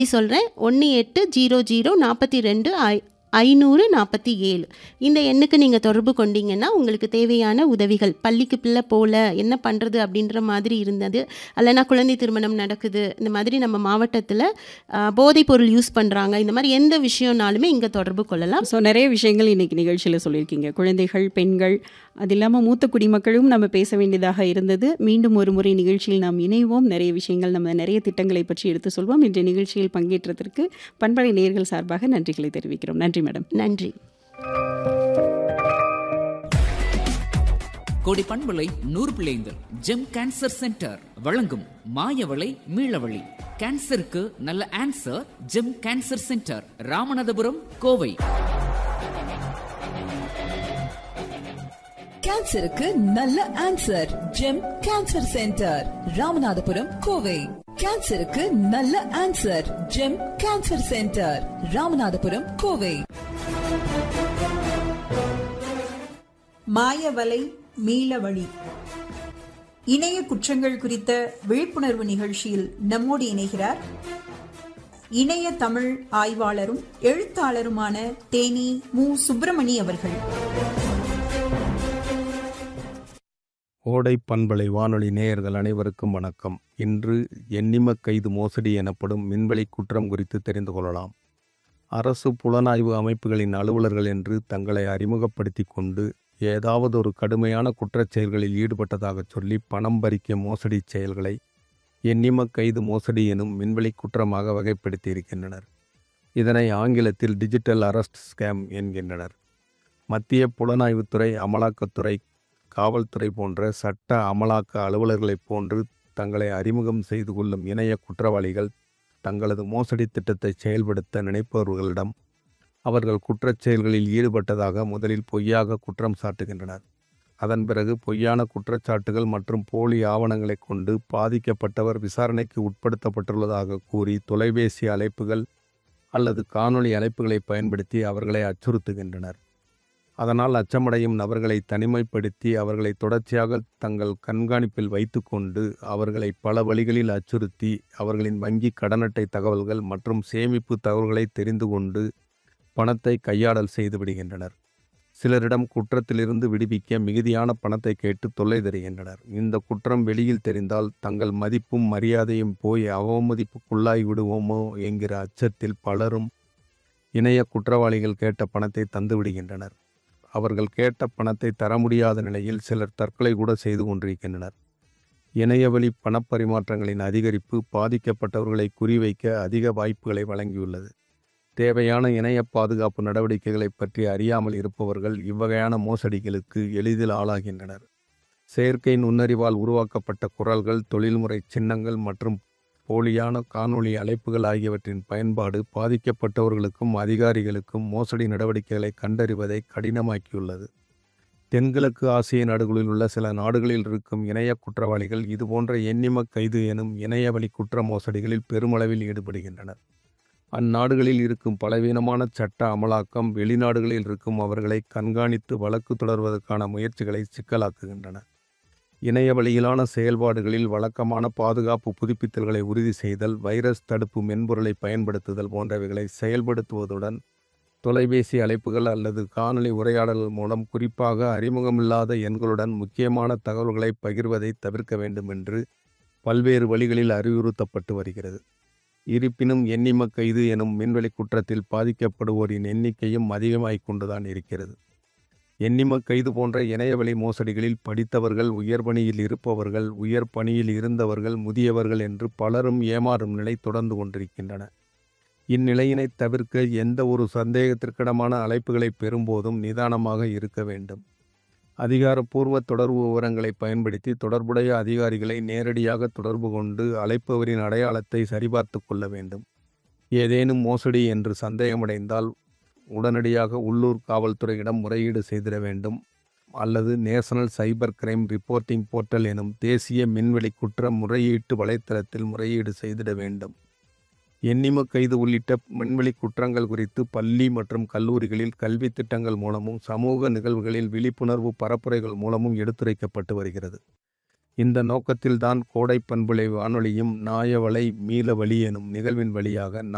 சொல்கிறேன் ஒன்று எட்டு ஜீரோ ஜீரோ நாற்பத்தி ரெண்டு ஐ ஐநூறு நாற்பத்தி ஏழு இந்த எண்ணுக்கு நீங்கள் தொடர்பு கொண்டீங்கன்னா உங்களுக்கு தேவையான உதவிகள் பள்ளிக்கு பிள்ளை போல என்ன பண்ணுறது அப்படின்ற மாதிரி இருந்தது அல்லனா குழந்தை திருமணம் நடக்குது இந்த மாதிரி நம்ம மாவட்டத்தில் போதைப் பொருள் யூஸ் பண்ணுறாங்க இந்த மாதிரி எந்த விஷயம்னாலுமே இங்கே தொடர்பு கொள்ளலாம் ஸோ நிறைய விஷயங்கள் இன்னைக்கு நிகழ்ச்சியில் சொல்லியிருக்கீங்க குழந்தைகள் பெண்கள் அது இல்லாமல் மூத்த குடிமக்களும் நம்ம பேச வேண்டியதாக இருந்தது மீண்டும் ஒரு முறை நிகழ்ச்சியில் நாம் இணைவோம் நிறைய விஷயங்கள் நம்ம நிறைய திட்டங்களை பற்றி எடுத்து சொல்வோம் இன்றைய நிகழ்ச்சியில் பங்கேற்றதற்கு பண்பலை நேயர்கள் சார்பாக நன்றிகளை தெரிவிக்கிறோம் நன்றி மேடம் நன்றி கோடி பண்பலை நூறு பிள்ளைங்கள் ஜெம் கேன்சர் சென்டர் வழங்கும் மாயவளை மீளவழி கேன்சருக்கு நல்ல answer Gem cancer centre Ramanathapuram Kovai கேன்சருக்கு நல்ல answer Gem cancer centre Ramanathapuram Kovai கேன்சருக்கு நல்ல answer Gem cancer centre Ramanathapuram Kovai மாயவலை மீளவழி இணைய குற்றங்கள் குறித்த விழிப்புணர்வு நிகழ்ச்சியில் நம்மோடு இணைகிறார் இணைய தமிழ் ஆய்வாளரும் எழுத்தாளருமான தேனி மு சுப்பிரமணி அவர்கள் ஓடை பண்பலை வானொலி நேயர்கள் அனைவருக்கும் வணக்கம் இன்று எண்ணிம கைது மோசடி எனப்படும் மின்வெளி குற்றம் குறித்து தெரிந்து கொள்ளலாம் அரசு புலனாய்வு அமைப்புகளின் அலுவலர்கள் என்று தங்களை அறிமுகப்படுத்தி கொண்டு ஏதாவது ஒரு கடுமையான குற்றச் செயல்களில் ஈடுபட்டதாகச் சொல்லி பணம் பறிக்க மோசடி செயல்களை எண்ணிம கைது மோசடி எனும் மின்வெளி குற்றமாக வகைப்படுத்தி இருக்கின்றனர் இதனை ஆங்கிலத்தில் டிஜிட்டல் அரெஸ்ட் ஸ்கேம் என்கின்றனர் மத்திய புலனாய்வுத்துறை அமலாக்கத்துறை காவல்துறை போன்ற சட்ட அமலாக்க அலுவலர்களைப் போன்று தங்களை அறிமுகம் செய்து கொள்ளும் இணைய குற்றவாளிகள் தங்களது மோசடி திட்டத்தை செயல்படுத்த நினைப்பவர்களிடம் அவர்கள் குற்றச் செயல்களில் ஈடுபட்டதாக முதலில் பொய்யாக குற்றம் சாட்டுகின்றனர் அதன் பிறகு பொய்யான குற்றச்சாட்டுகள் மற்றும் போலி ஆவணங்களை கொண்டு பாதிக்கப்பட்டவர் விசாரணைக்கு உட்படுத்தப்பட்டுள்ளதாக கூறி தொலைபேசி அழைப்புகள் அல்லது காணொளி அழைப்புகளை பயன்படுத்தி அவர்களை அச்சுறுத்துகின்றனர் அதனால் அச்சமடையும் நபர்களை தனிமைப்படுத்தி அவர்களை தொடர்ச்சியாக தங்கள் கண்காணிப்பில் வைத்துக்கொண்டு அவர்களை பல வழிகளில் அச்சுறுத்தி அவர்களின் வங்கி கடன் அட்டை தகவல்கள் மற்றும் சேமிப்பு தகவல்களை தெரிந்து கொண்டு பணத்தை கையாடல் செய்து விடுகின்றனர் சிலரிடம் குற்றத்திலிருந்து விடுவிக்க மிகுதியான பணத்தை கேட்டு தொல்லை தருகின்றனர் இந்த குற்றம் வெளியில் தெரிந்தால் தங்கள் மதிப்பும் மரியாதையும் போய் அவமதிப்புக்குள்ளாகி விடுவோமோ என்கிற அச்சத்தில் பலரும் இணைய குற்றவாளிகள் கேட்ட பணத்தை தந்து விடுகின்றனர் அவர்கள் கேட்ட பணத்தை தர முடியாத நிலையில் சிலர் தற்கொலை கூட செய்து கொண்டிருக்கின்றனர் இணையவழி பணப்பரிமாற்றங்களின் அதிகரிப்பு பாதிக்கப்பட்டவர்களை குறிவைக்க அதிக வாய்ப்புகளை வழங்கியுள்ளது தேவையான இணைய பாதுகாப்பு நடவடிக்கைகளை பற்றி அறியாமல் இருப்பவர்கள் இவ்வகையான மோசடிகளுக்கு எளிதில் ஆளாகின்றனர் செயற்கை நுண்ணறிவால் உருவாக்கப்பட்ட குரல்கள் தொழில்முறை சின்னங்கள் மற்றும் போலியான காணொளி அழைப்புகள் ஆகியவற்றின் பயன்பாடு பாதிக்கப்பட்டவர்களுக்கும் அதிகாரிகளுக்கும் மோசடி நடவடிக்கைகளை கண்டறிவதை கடினமாக்கியுள்ளது தென்கிழக்கு ஆசிய நாடுகளில் உள்ள சில நாடுகளில் இருக்கும் இணைய குற்றவாளிகள் இதுபோன்ற எண்ணிம கைது எனும் இணையவழி குற்ற மோசடிகளில் பெருமளவில் ஈடுபடுகின்றனர் அந்நாடுகளில் இருக்கும் பலவீனமான சட்ட அமலாக்கம் வெளிநாடுகளில் இருக்கும் அவர்களை கண்காணித்து வழக்கு தொடர்வதற்கான முயற்சிகளை சிக்கலாக்குகின்றன இணைய வழியிலான செயல்பாடுகளில் வழக்கமான பாதுகாப்பு புதுப்பித்தல்களை உறுதி செய்தல் வைரஸ் தடுப்பு மென்பொருளை பயன்படுத்துதல் போன்றவைகளை செயல்படுத்துவதுடன் தொலைபேசி அழைப்புகள் அல்லது காணொலி உரையாடல்கள் மூலம் குறிப்பாக அறிமுகமில்லாத எண்களுடன் முக்கியமான தகவல்களை பகிர்வதை தவிர்க்க வேண்டும் என்று பல்வேறு வழிகளில் அறிவுறுத்தப்பட்டு வருகிறது இருப்பினும் எண்ணிம கைது எனும் மின்வெளி குற்றத்தில் பாதிக்கப்படுவோரின் எண்ணிக்கையும் அதிகமாகிக் கொண்டுதான் இருக்கிறது எண்ணிம கைது போன்ற இணையவழி மோசடிகளில் படித்தவர்கள் உயர் பணியில் இருப்பவர்கள் உயர் பணியில் இருந்தவர்கள் முதியவர்கள் என்று பலரும் ஏமாறும் நிலை தொடர்ந்து கொண்டிருக்கின்றன இந்நிலையினை தவிர்க்க எந்த ஒரு சந்தேகத்திற்கிடமான அழைப்புகளை பெறும்போதும் நிதானமாக இருக்க வேண்டும் அதிகாரப்பூர்வ தொடர்பு விவரங்களை பயன்படுத்தி தொடர்புடைய அதிகாரிகளை நேரடியாக தொடர்பு கொண்டு அழைப்பவரின் அடையாளத்தை சரிபார்த்து கொள்ள வேண்டும் ஏதேனும் மோசடி என்று சந்தேகமடைந்தால் உடனடியாக உள்ளூர் காவல்துறையிடம் முறையீடு செய்திட வேண்டும் அல்லது national cyber crime reporting portal எனும் தேசிய மின்வெளி குற்ற முறையீட்டு வலைத்தளத்தில் முறையீடு செய்திட வேண்டும் எண்ணிம கைது உள்ளிட்ட மின்வெளி குற்றங்கள் குறித்து பள்ளி மற்றும் கல்லூரிகளில் கல்வி திட்டங்கள் மூலமும் சமூக நிகழ்வுகளில் விழிப்புணர்வு பரப்புரைகள் மூலமும் எடுத்துரைக்கப்பட்டு வருகிறது இந்த நோக்கத்தில்தான் கோடை பண்புலை வானொலியும் நாயவளை மீள வழி எனும் நிகழ்வின் வழியாக